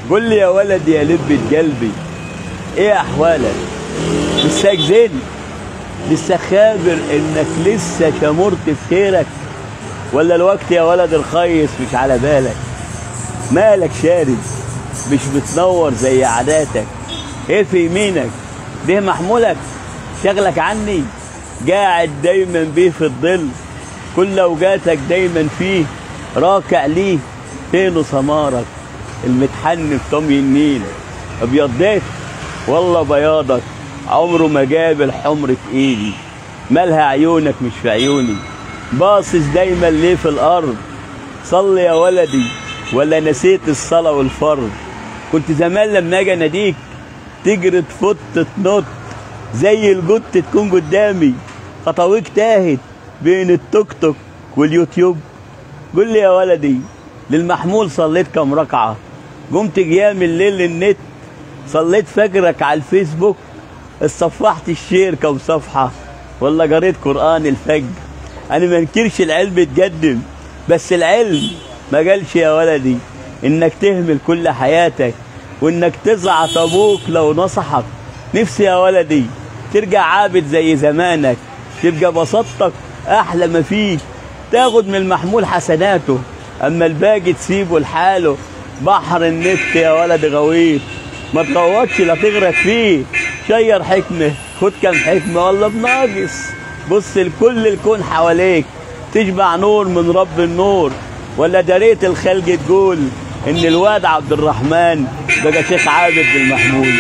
قول لي يا ولد يا لبة قلبي ايه احوالك لسه زين لسه خابر انك لسه شمرت في خيرك ولا الوقت يا ولد الخيص مش على بالك مالك شارد مش بتنور زي عاداتك ايه في يمينك ده محمولك شغلك عني قاعد دايما بيه في الظل كل اوقاتك دايما فيه راكع ليه فين سمارك المتحن في طمي النيل ابيضيت والله بياضك عمره ما جاب الحمر في ايدي مالها عيونك مش في عيوني باصص دايما ليه في الارض صلي يا ولدي ولا نسيت الصلاة والفرض كنت زمان لما اجي اناديك تجري تفط تنط زي الجت تكون قدامي خطويك تاهت بين التوك توك واليوتيوب قول لي يا ولدي للمحمول صليت كم ركعة قمت قيام الليل للنت صليت فجرك على الفيسبوك اتصفحت الشير كم صفحة ولا قريت قرآن الفجر أنا ما انكرش العلم اتقدم بس العلم ما قالش يا ولدي إنك تهمل كل حياتك وإنك تزعط أبوك لو نصحك نفسي يا ولدي ترجع عابد زي زمانك تبقى بساطتك أحلى ما فيك تاخد من المحمول حسناته أما الباقي تسيبه لحاله بحر النت يا ولد غويط ما تغوطش لا تغرق فيه شير حكمة خد كام حكمة ولا بناقص بص لكل الكون حواليك تشبع نور من رب النور ولا دريت الخلق تقول ان الواد عبد الرحمن بقى شيخ عابد بالمحمول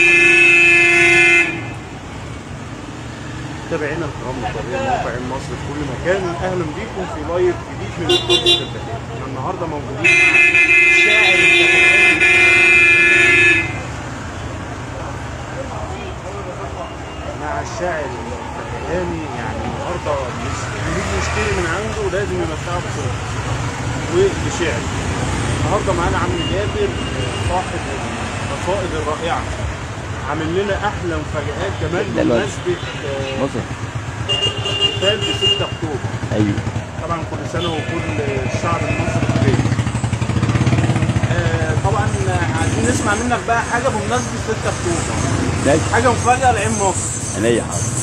متابعينا الكرام متابعين موقع مصر في كل مكان اهلا بيكم في لايف جديد من استوديو الفتاة احنا النهارده موجودين مع الشاعر الفتاة مع الشاعر الفتاهاني يعني النهارده مش- اللي يجي يشتري من عنده لازم يمتعه بصوته وبشعر النهارده معانا عم جابر صاحب القصائد الرائعه عامل لنا احلى مفاجآت كمان ده الواد. بمناسبه آه، بص احتفال ب 6 اكتوبر ايوه طبعا كل سنه وكل الشعب المصري بخير آه، طبعا عايزين نسمع منك بقى حاجه بمناسبه 6 اكتوبر ماشي حاجه مفاجاه لعين مصر عينيا حاضر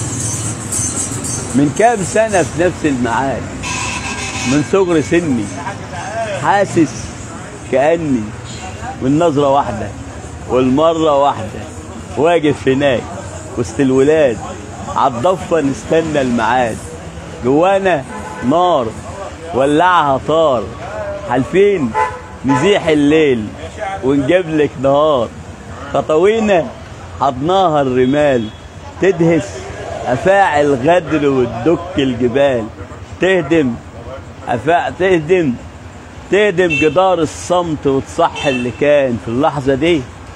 من كام سنة في نفس الميعاد من صغر سني حاسس كأني من نظرة واحدة والمرة واحدة واقف هناك وسط الولاد عالضفة نستنى الميعاد جوانا نار ولعها طار حالفين نزيح الليل ونجيب لك نهار خطوينا حضناها الرمال تدهس افاعي الغدر وتدك الجبال تهدم أفاع تهدم تهدم جدار الصمت وتصح اللي كان في اللحظة دي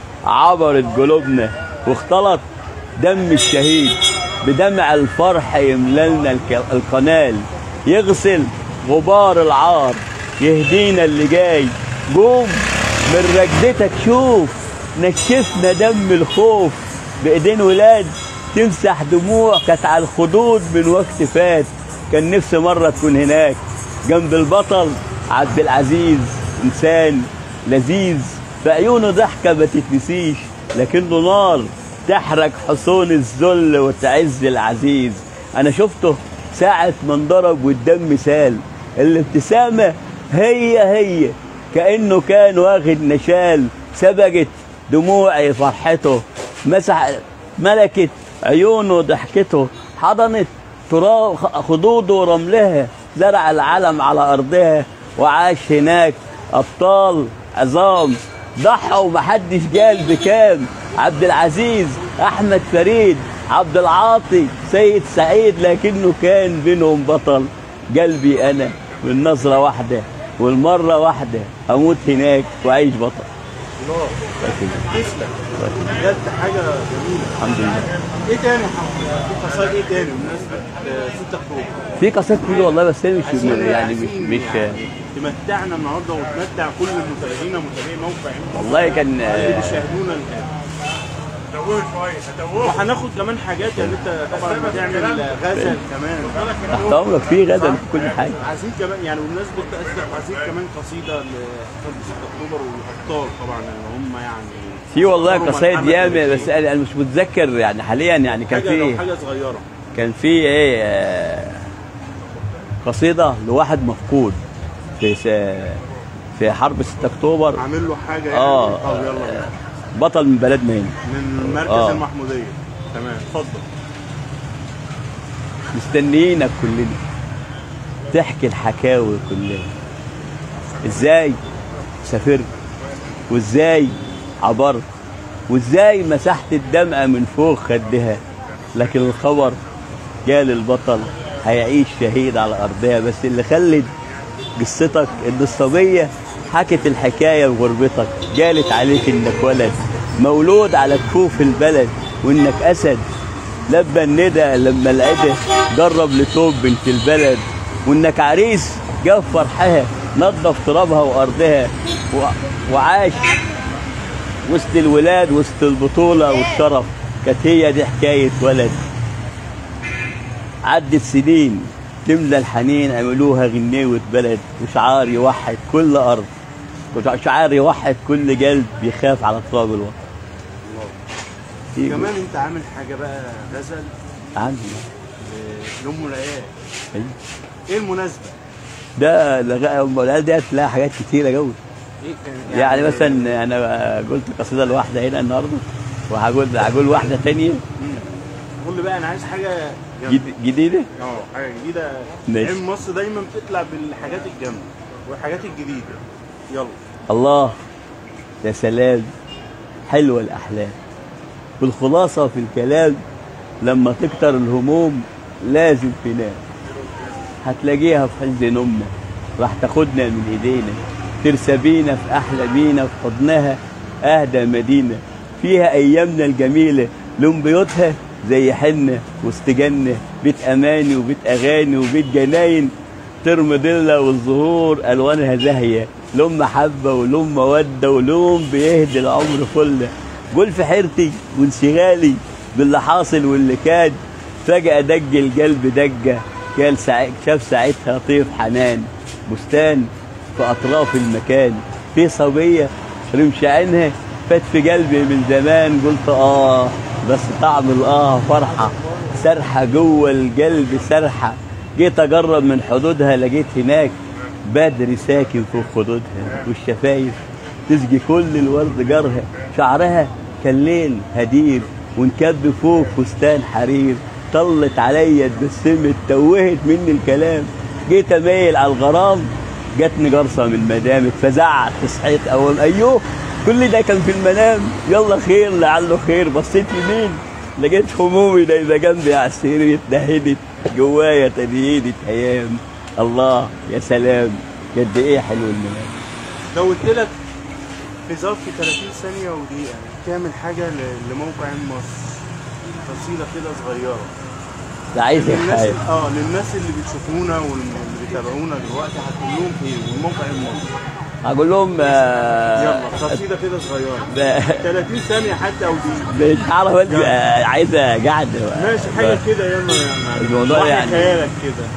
عبرت قلوبنا واختلط دم الشهيد بدمع الفرح يمللنا الك- القنال يغسل غبار العار يهدينا اللي جاي قوم من ركدتك شوف نشفنا دم الخوف بايدين ولاد تمسح دموع كانت على الخدود من وقت فات كان نفسي مرة تكون هناك جنب البطل عبد العزيز انسان لذيذ في عيونه ضحكة ما تتنسيش لكنه نار تحرق حصون الذل وتعز العزيز انا شفته ساعة ما انضرب والدم سال الابتسامة هي هي كأنه كان واخد نشال سبقت دموعي فرحته مسح ملكت عيونه ضحكته حضنت تراب خدوده ورملها زرع العلم على أرضها وعاش هناك أبطال عظام ضحوا ومحدش قال بكام عبد العزيز أحمد فريد عبد العاطي سيد سعيد لكنه كان بينهم بطل قلبي أنا من نظرة واحدة والمرة واحدة أموت هناك وأعيش بطل الله تسلم بجد حاجه جميله الحمد لله ايه تاني يا محمد؟ في قصايد ايه تاني بمناسبه آه، 6 اكتوبر في قصات كتير والله بس أنا مش عايزين- يعني مش عايزين مش يعني تمتعنا النهارده وتمتع كل المتابعين ومتابعي موقع والله كان اللي بيشاهدونا الان هتوه شويه هتوه وهناخد كمان حاجات يعني انت طبعا بتعمل غزل كمان تحت امرك في غدا في كل حاجه عايزين كمان يعني بمناسبه تأثير عايزين كمان قصيده لاحتفال 6 اكتوبر والابطال طبعا اللي هم يعني في والله هم قصايد محمد ياما الدين. بس انا أنا مش متذكر يعني حاليا يعني كان حاجه لو في حاجه صغيره كان في ايه آه، قصيده لواحد مفقود في س- في حرب 6 اكتوبر عامل له حاجه يعني اه طب يلا بينا. بطل من بلدنا هنا من مركز آه. المحموديه تمام اتفضل مستنيينك كلنا تحكي الحكاوي كلنا ازاي سافرت وازاي عبرت وازاي مسحت الدمعة من فوق خدها لكن الخبر جال البطل هيعيش شهيد على أرضها بس اللي خلت قصتك ان الصبية حكت الحكاية بغربتك قالت عليك انك ولد مولود على كفوف البلد وانك اسد لبى الندى لما العدا جرب لتوب بنت البلد وانك عريس جاب فرحها نظف ترابها وارضها و- وعاش وسط الولاد وسط البطولة والشرف كانت هي دي حكاية ولد عدت سنين تملى الحنين عملوها غنيوة بلد وشعار يوحد كل أرض وشعار يوحد كل قلب يخاف على تراب الوطن كمان انت عامل حاجه بقى غزل عندي ل- لام العيال أيوة. ايه المناسبه؟ ده لغا- أم العيال ديت لها حاجات كتيرة جوي ايه كان- يعني مثلا أنا قلت قصيدة لواحدة هنا النهاردة وهقول هقول واحدة تانية مم. قول لي بقى انا عايز حاجه جامده جد- جديدة اه حاجه جديده ماشي. عين مصر دايما بتطلع بالحاجات الجامده والحاجات الجديده يلا الله يا سلام حلوة الأحلام والخلاصة في الكلام لما تكتر الهموم لازم تنام هتلاقيها في حزن نومنا راح تاخدنا من ايدينا ترسى بينا في احلى بينا في حضنها اهدى مدينه فيها ايامنا الجميله لون بيوتها زي حنه وسط جنه بيت اماني وبيت اغاني وبيت جناين ترم ضله والزهور الوانها زاهيه لون محبه ولون موده ولون بيهدي العمر كله قول في حيرتي وانشغالي باللي حاصل واللي كان فجأة دج القلب دجة قال سع... شاف ساعتها طيف حنان بستان في أطراف المكان في صبية رمش عينها فات في قلبي من زمان قلت آه بس طعم الآه فرحة سرحة جوه القلب سرحة جيت أجرب من حدودها لقيت هناك بدر ساكن فوق خدودها والشفايف تسقي كل الورد جرها شعرها كان ليل هدير ونكب فوق فستان حرير طلت عليا اتبسمت توهت مني الكلام جيت اميل على الغرام جاتني جرصه من مدام اتفزعت صحيت اول ايوه كل ده كان في المنام يلا خير لعله خير بصيت يمين لقيت همومي دايبه جنبي على السرير اتدهنت جوايا تدهينة ايام الله يا سلام قد ايه حلو المنام لو قلت لك في ظرف 30 ثانيه ودقيقه تعمل حاجه ل- لموقع عين مصر قصيده كده صغيره ده عايز للناس حاجه اه للناس اللي بتشوفونا واللي بيتابعونا دلوقتي هتقول لهم ايه والموقع عين مصر هقول لهم آه، يلا قصيده كده صغيره ب- 30 ثانيه حتى او دقيقه مش عارف أنت، آه، عايزه قعده ماشي حاجه كده يلا يعني الموضوع وحي يعني- خيالك كده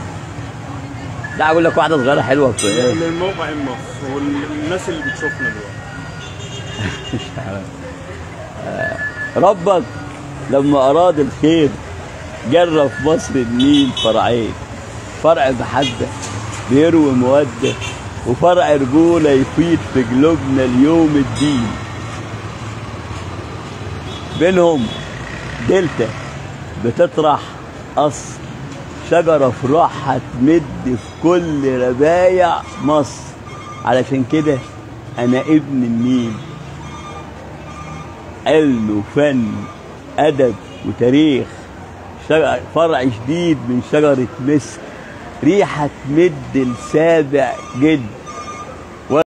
لا اقول لك واحده صغيره حلوه في ايه للموقع عين مصر والناس اللي بتشوفنا دلوقتي ربك لما اراد الخير جرى في مصر النيل فرعين فرع محبه بيروي موده وفرع رجوله يفيد في قلوبنا اليوم الدين بينهم دلتا بتطرح اصل شجره في روحها تمد في كل ربايع مصر علشان كده انا ابن النيل علم وفن أدب وتاريخ شجر فرع جديد من شجرة مسك ريحة تمد لسابع جد